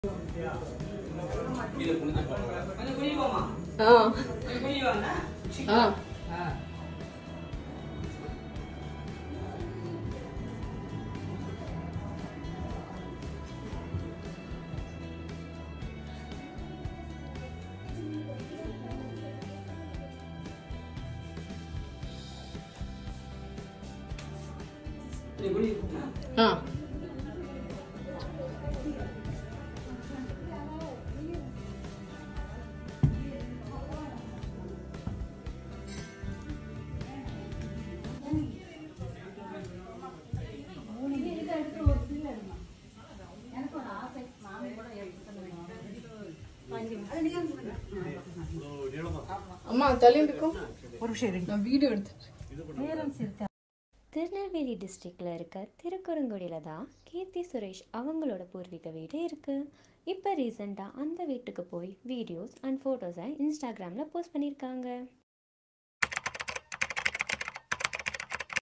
ஆ ஆ ஆ அம்மா தள்ளி இருக்கும் நான் வீடியோ எடுத்து திருநெல்வேலி டிஸ்ட்ரிக்டில் இருக்க திருக்குறங்குடியில் தான் கீர்த்தி சுரேஷ் அவங்களோட பூர்வீக வீடு இருக்குது இப்போ ரீசெண்டாக அந்த வீட்டுக்கு போய் வீடியோஸ் அண்ட் ஃபோட்டோஸை இன்ஸ்டாகிராமில் போஸ்ட் பண்ணியிருக்காங்க